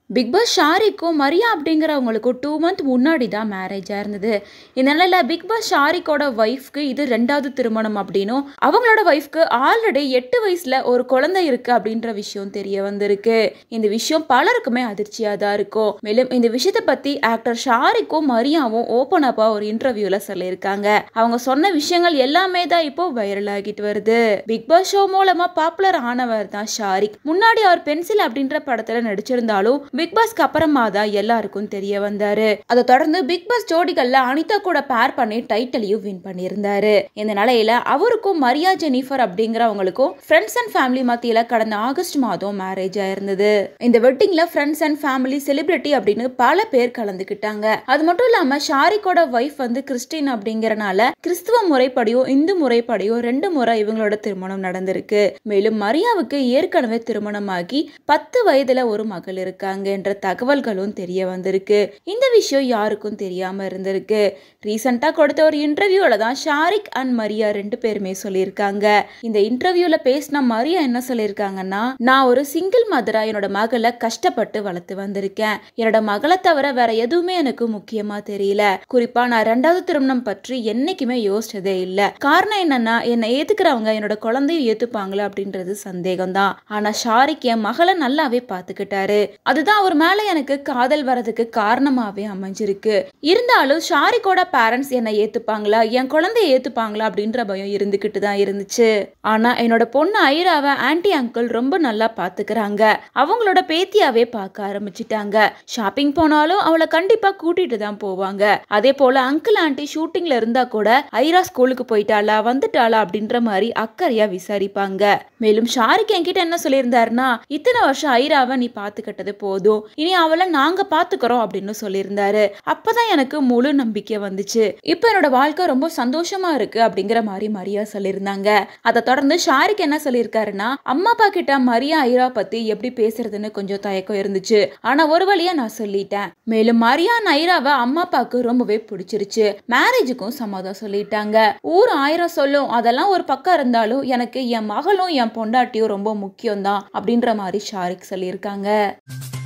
big Boss ஷாரிக்கும் Maria அப்படிங்கிறவங்களுக்கும் two month முன்னாடி தான் மேரேஜாக இருந்தது இதனால பிக் பாஸ் ஷாரிக்கோட ஒய்ஃப்க்கு இது ரெண்டாவது திருமணம் அப்படின்னும் அவங்களோட ஒய்ஃப்க்கு ஆல்ரெடி எட்டு வயசுல ஒரு குழந்தை இருக்கு அப்படின்ற விஷயம் தெரிய வந்திருக்கு இந்த விஷயம் பலருக்குமே அதிர்ச்சியாக தான் இருக்கும் மேலும் இந்த விஷயத்தை பத்தி ஆக்டர் ஷாரிக்கும் மரியாவும் ஓப்பன் அப்பா ஒரு இன்டர்வியூல சொல்லியிருக்காங்க அவங்க சொன்ன விஷயங்கள் எல்லாமே தான் இப்போ வைரல் ஆகிட்டு வருது பிக் பாஸ் ஷோ மூலமா பாப்புலர் ஆனவர் தான் ஷாரிக் முன்னாடி அவர் பென்சில் அப்படின்ற படத்துல நடிச்சிருந்தாலும் பிக் பாஸ்க்கு அப்புறமா தான் எல்லாருக்கும் தெரிய வந்தாரு அதை தொடர்ந்து பிக் பாஸ் ஜோடிகள்ல அனிதா கூட பேர் பண்ணி டைட்டிலையும் வின் பண்ணியிருந்தாரு இந்த நிலையில அவருக்கும் மரியா ஜெனிஃபர் அப்படிங்கிறவங்களுக்கும் ஃப்ரெண்ட்ஸ் அண்ட் ஃபேமிலி மத்தியில கடந்த ஆகஸ்ட் மாதம் மேரேஜ் ஆயிருந்தது இந்த வெட்டிங்ல ஃப்ரெண்ட்ஸ் அண்ட் ஃபேமிலி செலிபிரிட்டி அப்படின்னு பல பேர் கலந்துக்கிட்டாங்க அது மட்டும் இல்லாம ஷாரிக்கோட ஒய்ஃப் வந்து கிறிஸ்டின் அப்படிங்கறனால கிறிஸ்துவ முறைப்படியும் இந்து முறைப்படியும் ரெண்டு முறை இவங்களோட திருமணம் நடந்திருக்கு மேலும் மரியாவுக்கு ஏற்கனவே திருமணமாகி பத்து வயதுல ஒரு மகள் இருக்காங்க என்ற தகவல்களும் தெரிய வந்திருக்கு இந்த விஷயம் யாருக்கும் தெரியாம இருந்திருக்கு ரீசெண்டா கொடுத்த ஒரு இன்டர்வியூல தான் ஷாரிக் அண்ட் மரியா ரெண்டு பேருமே சொல்லியிருக்காங்க இந்த இன்டர்வியூல பேசின மரியா என்ன சொல்லியிருக்காங்கன்னா நான் ஒரு சிங்கிள் மதரா என்னோட மகளை கஷ்டப்பட்டு வளர்த்து வந்திருக்கேன் என்னோட மகளை தவிர வேற எதுவுமே எனக்கு முக்கியமா தெரியல குறிப்பா நான் ரெண்டாவது திருமணம் பற்றி என்னைக்குமே யோசிச்சதே இல்ல காரணம் என்னன்னா என்னை ஏத்துக்கிறவங்க என்னோட குழந்தையும் ஏத்துப்பாங்களா அப்படின்றது சந்தேகம் தான் ஆனா ஷாரிக் என் மகளை நல்லாவே பாத்துக்கிட்டாரு அதுதான் அவர் மேல எனக்கு காதல் வரதுக்கு காரணமாவே அமைஞ்சிருக்கு இருந்தாலும் ஷாரிக்கோட பேரண்ட்ஸ் என்னை ஏத்துப்பாங்களா என் குழந்தைய ஏத்துப்பாங்களா அப்படின்ற பயம் இருந்துகிட்டு தான் இருந்துச்சு ஆனா என்னோட பொண்ணு ஐராவை ஆன்டி அங்கிள் ரொம்ப நல்லா பாத்துக்கிறாங்க அவங்களோட பேத்தியாவே பார்க்க ஆரம்பிச்சிட்டாங்க ஷாப்பிங் போனாலும் அவளை கண்டிப்பா கூட்டிட்டு தான் போவாங்க அதே போல அங்கிள் ஆன்டி ஷூட்டிங்ல இருந்தா கூட ஐரா ஸ்கூலுக்கு போயிட்டாளா வந்துட்டாளா அப்படின்ற மாதிரி அக்கறையா விசாரிப்பாங்க மேலும் ஷாரிக் என்கிட்ட என்ன சொல்லியிருந்தாருன்னா இத்தனை வருஷம் ஐராவை நீ பாத்துக்கிட்டது போதும் இனி அவளை நாங்க பாத்துக்கிறோம் அப்படின்னு சொல்லியிருந்தாரு அப்பதான் எனக்கு முழு நம்பிக்கை வந்துச்சு இப்போ என்னோட வாழ்க்கை ரொம்ப சந்தோஷமா இருக்கு அப்படிங்கிற மாதிரி மரியா சொல்லியிருந்தாங்க அதை தொடர்ந்து ஷாரிக் என்ன சொல்லியிருக்காருன்னா அம்மா அப்பா கிட்ட மரியா ஐரா பத்தி எப்படி பேசுறதுன்னு கொஞ்சம் தயக்கம் இருந்துச்சு ஆனா ஒரு வழியா நான் சொல்லிட்டேன் மேலும் மரியா நைராவை அம்மா அப்பாவுக்கு ரொம்பவே பிடிச்சிருச்சு மேரேஜுக்கும் சம்மதம் சொல்லிட்டாங்க ஊர் ஆயிரம் சொல்லும் அதெல்லாம் ஒரு பக்கம் இருந்தாலும் எனக்கு என் மகளும் என் பொண்டாட்டியும் ரொம்ப முக்கியம் தான் அப்படின்ற மாதிரி ஷாரிக் சொல்லியிருக்காங்க